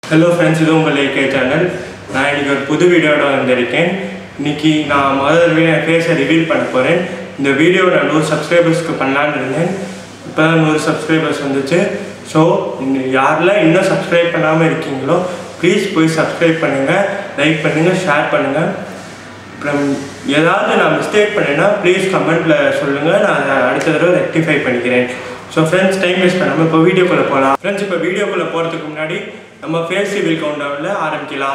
hello friends இது உங்கள் AK channel நான் இன்னைக்கு ஒரு புது வீடியோட வந்திருக்கேன் இன்னைக்கு நான் முதல் என் ஃபேஸை ரிவீல் பண்ண போகிறேன் இந்த வீடியோ நான் நூறு சப்ஸ்கிரைபர்ஸ்க்கு பண்ணலான்னு இருந்தேன் இப்போ தான் நூறு சப்ஸ்கிரைபர்ஸ் வந்துச்சு ஸோ யாரெல்லாம் இன்னும் சப்ஸ்கிரைப் பண்ணாமல் இருக்கீங்களோ ப்ளீஸ் போய் சப்ஸ்கிரைப் பண்ணுங்கள் லைக் பண்ணுங்கள் ஷேர் பண்ணுங்கள் அப்புறம் ஏதாவது நான் மிஸ்டேக் பண்ணேன்னா ப்ளீஸ் கமெண்ட்டில் சொல்லுங்கள் நான் அதை அடுத்த தடவை ரெக்டிஃபை பண்ணிக்கிறேன் ஸோ ஃப்ரெண்ட்ஸ் டைம் வேஸ்ட் பண்ணாமல் இப்போ வீடியோக்குள்ளே போகலாம் ஃப்ரெண்ட்ஸ் இப்போ வீடியோக்குள்ளே போகிறதுக்கு முன்னாடி நம்ம ஃபேஸ் சிவில் கவுண்டவுனில் ஆரம்பிக்கலாம்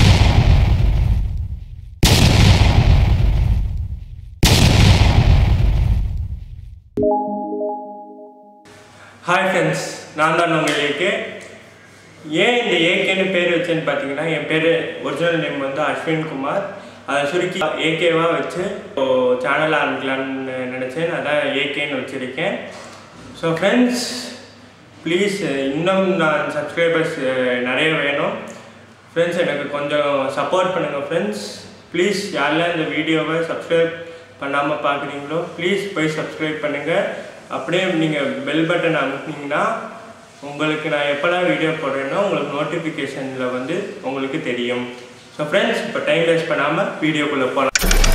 ஹாய் ஃப்ரெண்ட்ஸ் நான் தான் உங்கள் ஏகே ஏன் இந்த ஏகேன்னு பேர் வச்சேன்னு பார்த்தீங்கன்னா என் பேர் ஒரிஜினல் நேம் வந்து அஸ்வின் குமார் அதை சுருக்கி ஏகேவாக வச்சு சேனல் ஆரம்பிக்கலான்னு நினச்சேன் அதான் ஏகேன்னு வச்சுருக்கேன் ஸோ ஃப்ரெண்ட்ஸ் ப்ளீஸ் இன்னும் நான் சப்ஸ்கிரைபர்ஸ் நிறைய வேணும் ஃப்ரெண்ட்ஸ் எனக்கு கொஞ்சம் சப்போர்ட் பண்ணுங்கள் ஃப்ரெண்ட்ஸ் ப்ளீஸ் யாரெல்லாம் இந்த வீடியோவை சப்ஸ்கிரைப் பண்ணாமல் பார்க்குறீங்களோ ப்ளீஸ் போய் சப்ஸ்கிரைப் பண்ணுங்கள் அப்படியே நீங்கள் பெல் பட்டன் அமுக்குனீங்கன்னா உங்களுக்கு நான் எப்போல்லாம் வீடியோ போடுறேனோ உங்களுக்கு நோட்டிஃபிகேஷனில் வந்து உங்களுக்கு தெரியும் ஸோ ஃப்ரெண்ட்ஸ் இப்போ டைம் வேஸ்ட் பண்ணாமல் வீடியோக்குள்ளே போகலாம்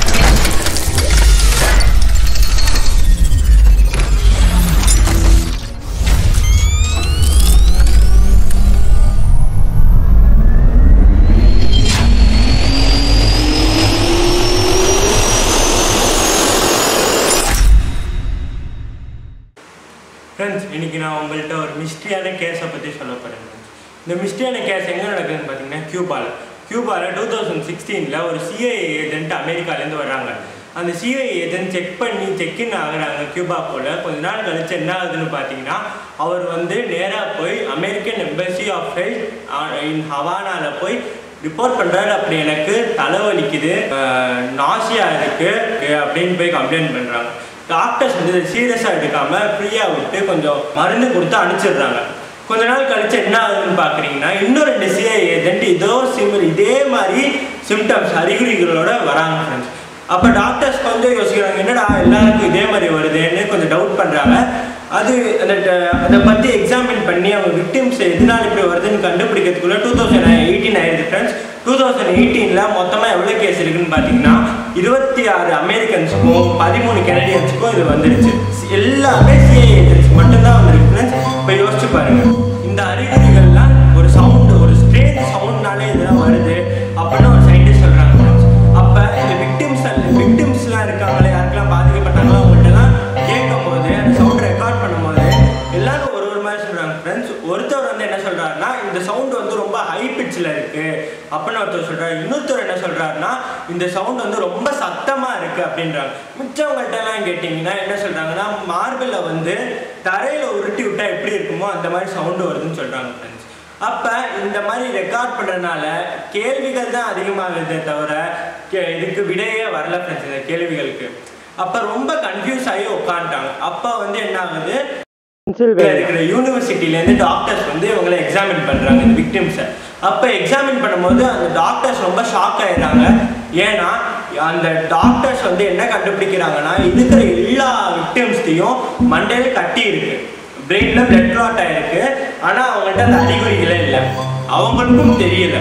ஃப்ரெண்ட்ஸ் இன்னைக்கு நான் உங்கள்கிட்ட ஒரு மிஸ்ட்ரியான கேஸை பற்றி சொல்ல போகிறேன் இந்த மிஸ்ட்ரியான கேஸ் எங்கே நடக்குதுன்னு பார்த்தீங்கன்னா கியூபாவில் கியூபாவில் டூ தௌசண்ட் சிக்ஸ்டீனில் ஒரு சிஐஏ ஏஜென்ட் அமெரிக்காலேருந்து வர்றாங்க அந்த சிஐஏ ஏஜென்ட் செக் பண்ணி செக்இன் ஆகுறாங்க கியூபா போல் கொஞ்ச நாள் கழிச்சு என்ன ஆகுதுன்னு பார்த்தீங்கன்னா அவர் வந்து நேராக போய் American embassy of health in ஹவானாவில் போய் ரிப்போர்ட் பண்ணுறாரு அப்படி எனக்கு தலைவலிக்குது நாசியா இருக்குது அப்படின்னு போய் கம்ப்ளைண்ட் பண்ணுறாங்க டாக்டர்ஸ் வந்து இதை சீரியஸாக எடுக்காமல் ஃப்ரீயாக விட்டு கொஞ்சம் மருந்து கொடுத்து அனுப்பிச்சிடுறாங்க கொஞ்ச நாள் கழிச்சு என்ன ஆகுதுன்னு பார்க்குறீங்கன்னா இன்னும் ரெண்டு சிஐ ஏஜென்ட் இதோ சிமில் இதே மாதிரி சிம்டம்ஸ் அறிகுறிகளோட வராங்க ஃப்ரெண்ட்ஸ் அப்போ டாக்டர்ஸ் கொஞ்சம் யோசிக்கிறாங்க என்னடா எல்லாருக்கும் இதே மாதிரி வருதுன்னு கொஞ்சம் டவுட் பண்ணுறாங்க அது அந்த அதை பற்றி எக்ஸாமின் பண்ணி அவங்க விக்டிம்ஸ் எதனால இப்படி வருதுன்னு கண்டுபிடிக்கிறதுக்குள்ள டூ தௌசண்ட் எயிட்டீன் ஆயிடுது ஃப்ரெண்ட்ஸ் டூ தௌசண்ட் எயிட்டீனில் மொத்தமாக எவ்வளோ கேஸ் இருக்குன்னு பார்த்தீங்கன்னா இருபத்தி ஆறு அமெரிக்கன்ஸுக்கும் பதிமூணு கெனடியன்ஸுக்கும் இது வந்துடுச்சு எல்லாமே சிஐ ஏஜென்ட்ஸ் மட்டும்தான் வந்திருக்கு ஃப்ரெண்ட்ஸ் இப்போ யோசிச்சு பாருங்க இந்த அறிகுறிகள்லாம் ஒரு சவுண்டு ஒரு ஸ்ட்ரேஞ்ச் சவுண்ட்னாலே இதெல்லாம் வருது அப்படின்னு ஒரு சயின்டிஸ்ட் சொல்கிறாங்க ஃப்ரெண்ட்ஸ் அப்போ இந்த விக்டிம்ஸ் விக்டிம்ஸ்லாம் இருக்காங்களே யாருக்கெல்லாம் பாதிக்கப்பட்டாங்களோ அவங்கள்ட்டலாம் கேட்கும் போது அந்த சவுண்ட் ரெக்கார்ட் பண்ணும்போது எல்லாரும் ஒரு ஒரு மாதிரி சொல்கிறாங்க ஃப்ரெண்ட்ஸ் ஒருத்தர் வந்து என்ன சொல்கிறாருன்னா இந்த சவுண்ட் வந்து ரொம்ப ஹை பிச்சில் இருக்குது அப்படின்னு ஒருத்தர் சொல்கிறாரு இன்னொருத்தர் என்ன சொல்கிறாருன்னா இந்த சவுண்ட் வந்து ரொம்ப சத்தமாக இருக்குது அப்படின்றாங்க மிச்சவங்கள்ட்டலாம் கேட்டிங்கன்னா என்ன சொல்கிறாங்கன்னா மார்பிளில் வந்து தரையில் உருட்டி விட்டால் எப்படி இருக்குமோ அந்த மாதிரி சவுண்டு வருதுன்னு சொல்கிறாங்க ஃப்ரெண்ட்ஸ் அப்போ இந்த மாதிரி ரெக்கார்ட் பண்ணுறதுனால கேள்விகள் தான் அதிகமாகுதே தவிர இதுக்கு விடையே வரல ஃப்ரெண்ட்ஸ் இந்த கேள்விகளுக்கு அப்போ ரொம்ப கன்ஃபியூஸ் ஆகி உட்காந்துட்டாங்க அப்போ வந்து என்ன ஆகுது இருக்கிற யூனிவர்சிட்டிலேருந்து டாக்டர்ஸ் வந்து இவங்களை எக்ஸாமின் பண்ணுறாங்க இந்த விக்டிம்ஸை அப்போ எக்ஸாமின் பண்ணும்போது அந்த டாக்டர்ஸ் ரொம்ப ஷாக் ஆயிடுறாங்க ஏன்னா அந்த டாக்டர்ஸ் வந்து என்ன கண்டுபிடிக்கிறாங்கன்னா இருக்கிற எல்லா விக்டிம்ஸ்டையும் மண்டையில் கட்டி இருக்கு பிரெயினில் பிளட் கிளாட் ஆயிருக்கு ஆனால் அவங்கள்ட்ட அந்த அறிகுறிகளே இல்லை அவங்களுக்கும் தெரியல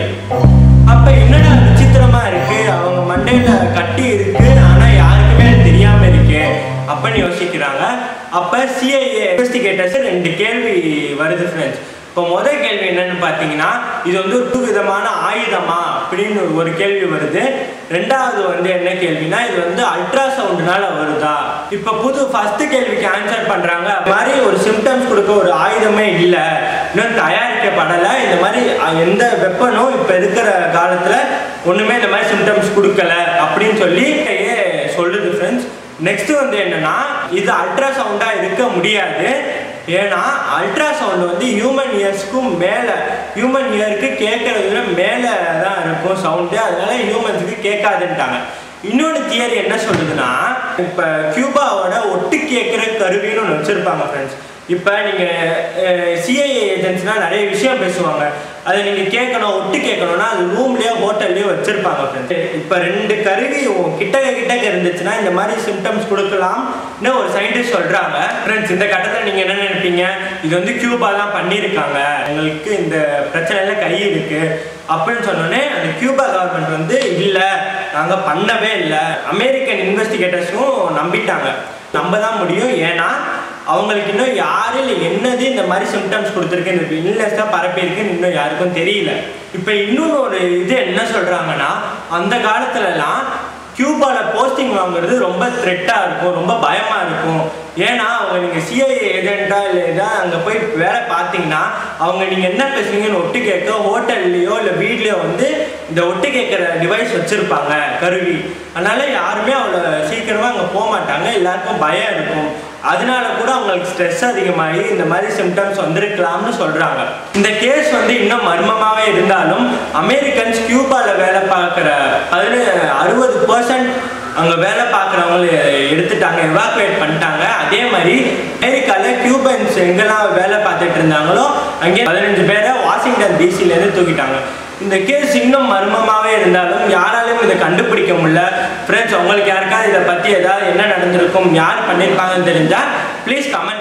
அப்போ என்னடா விசித்திரமா இருக்கு அவங்க மண்டையில கட்டி இருக்கு ஆனால் யாருக்குமே தெரியாம இருக்கு அப்படின்னு யோசிக்கிறாங்க அப்போ சிஐஏ இன்வெஸ்டிகேட்டர்ஸ் ரெண்டு கேள்வி வருது ஃப்ரெண்ட்ஸ் இப்போ முதல் கேள்வி என்னன்னு பார்த்தீங்கன்னா இது வந்து ஒரு விதமான ஆயுதமா அப்படின்னு ஒரு கேள்வி வருது ரெண்டாவது வந்து என்ன கேள்வினா இது வந்து அல்ட்ரா சவுண்டுனால வருதா இப்போ புது ஃபர்ஸ்ட் கேள்விக்கு ஆன்சர் பண்றாங்க மாதிரி ஒரு சிம்டம்ஸ் கொடுக்க ஒரு ஆயுதமே இல்லை இன்னும் தயாரிக்கப்படலை இந்த மாதிரி எந்த வெப்பனும் இப்போ இருக்கிற காலத்தில் ஒன்றுமே இந்த மாதிரி சிம்டம்ஸ் கொடுக்கல அப்படின்னு சொல்லி சொல்லுது ஃப்ரெண்ட்ஸ் நெக்ஸ்ட் வந்து என்னன்னா இது அல்ட்ரா சவுண்டா இருக்க முடியாது ஏன்னா அல்ட்ரா சவுண்ட் வந்து ஹியூமன் இயர்ஸ்க்கும் மேலே ஹியூமன் இயருக்கு கேட்கறதுல மேலே தான் இருக்கும் சவுண்டு அதனால ஹியூமன்ஸுக்கு கேட்காதுன்ட்டாங்க இன்னொன்று தியரி என்ன சொல்லுதுன்னா இப்போ கியூபாவோட ஒட்டு கேட்குற கருவின்னு ஒன்று வச்சுருப்பாங்க ஃப்ரெண்ட்ஸ் இப்போ நீங்கள் சிஐஏ ஏஜென்ட்ஸ்னால் நிறைய விஷயம் பேசுவாங்க அதை நீங்கள் கேட்கணும் ஒட்டு கேட்கணும்னா அது ரூம்லேயோ ஹோட்டல்லையோ வச்சுருப்பாங்க ஃப்ரெண்ட்ஸ் இப்போ ரெண்டு கருவி உன் கிட்டக்க கிட்டக்க இருந்துச்சுன்னா இந்த மாதிரி சிம்டம்ஸ் கொடுக்கலாம்னு ஒரு சயின்டிஸ்ட் சொல்கிறாங்க ஃப்ரெண்ட்ஸ் இந்த கட்டத்தில் நீங்கள் என்ன நினைப்பீங்க இது வந்து கியூபா தான் பண்ணியிருக்காங்க எங்களுக்கு இந்த பிரச்சனையில கை இருக்கு அப்படின்னு சொன்னோடனே அந்த கியூபா கவர்மெண்ட் வந்து இல்லை நாங்கள் பண்ணவே இல்லை அமெரிக்கன் இன்வெஸ்டிகேட்டர்ஸும் நம்பிட்டாங்க நம்ப தான் முடியும் ஏன்னா அவங்களுக்கு இன்னும் யாரு இல்லை என்னது இந்த மாதிரி சிம்டம்ஸ் கொடுத்துருக்கு இந்த இல்னஸ் தான் பரப்பியிருக்குன்னு இன்னும் யாருக்கும் தெரியல இப்போ இன்னொன்று ஒரு இது என்ன சொல்கிறாங்கன்னா அந்த காலத்துலலாம் கியூபாவில் போஸ்டிங் வாங்குறது ரொம்ப த்ரெட்டாக இருக்கும் ரொம்ப பயமாக இருக்கும் ஏன்னா அவங்க நீங்கள் சிஐஏ ஏஜென்ட்டா இல்லை இதாக அங்கே போய் வேலை பார்த்தீங்கன்னா அவங்க நீங்கள் என்ன பேசுறீங்கன்னு ஒட்டு கேட்க ஹோட்டல்லையோ இல்லை வீட்லேயோ வந்து இந்த ஒட்டு கேட்குற டிவைஸ் வச்சுருப்பாங்க கருவி அதனால யாருமே அவ்வளோ சீக்கிரமாக அங்கே போக மாட்டாங்க எல்லாருக்கும் பயம் இருக்கும் அதனால கூட அவங்களுக்கு ஸ்ட்ரெஸ் அதிகமாகி இந்த மாதிரி சிம்டம்ஸ் வந்திருக்கலாம்னு சொல்கிறாங்க இந்த கேஸ் வந்து இன்னும் மர்மமாகவே இருந்தாலும் அமெரிக்கன்ஸ் கியூபாவில் வேலை பார்க்குற பதினே அறுபது பர்சன்ட் அங்கே வேலை பார்க்குறவங்கள எடுத்துட்டாங்க எவாக்குவேட் பண்ணிட்டாங்க அதே மாதிரி அமெரிக்காவில் கியூபன்ஸ் எங்கெல்லாம் வேலை பார்த்துட்டு இருந்தாங்களோ அங்கே பதினஞ்சு பேரை வாஷிங்டன் டிசிலேருந்து தூக்கிட்டாங்க இந்த கேஸ் இன்னும் மர்மமாகவே இருந்தாலும் யாராலையும் இதை கண்டுபிடிக்க முடியல ஃப்ரெண்ட்ஸ் உங்களுக்கு யாருக்காவது இதை பற்றி ஏதாவது என்ன நடந்திருக்கும் யார் பண்ணியிருப்பாங்கன்னு தெரிஞ்சால் ப்ளீஸ் கமெண்ட்